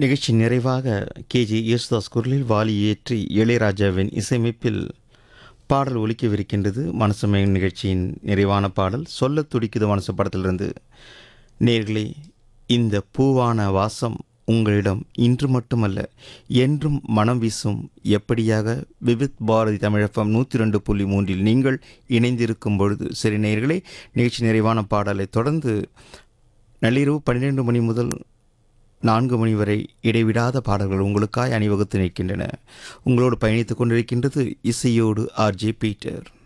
நிகழ்ச்சி நிறைவாக கேஜி யேசுதாஸ் குரலில் வாலி ஏற்றி இளையராஜாவின் இசையமைப்பில் பாடல் ஒலிக்கவிருக்கின்றது மனசுமயம் நிகழ்ச்சியின் நிறைவான பாடல் சொல்லத் துடிக்குது மனசு படத்திலிருந்து நேர்களே இந்த பூவான வாசம் உங்களிடம் இன்று மட்டுமல்ல என்றும் மனம் வீசும் எப்படியாக விவித் பாரதி தமிழகம் நூற்றி ரெண்டு புள்ளி மூன்றில் நீங்கள் இணைந்திருக்கும் பொழுது சரி நேர்களே நிகழ்ச்சி நிறைவான பாடலை தொடர்ந்து நள்ளிரவு பன்னிரெண்டு மணி முதல் நான்கு மணி வரை இடைவிடாத பாடல்கள் உங்களுக்காய் அணிவகுத்து நிற்கின்றன உங்களோடு பயணித்துக் கொண்டிருக்கின்றது இசையோடு ஆர்ஜே பீட்டர்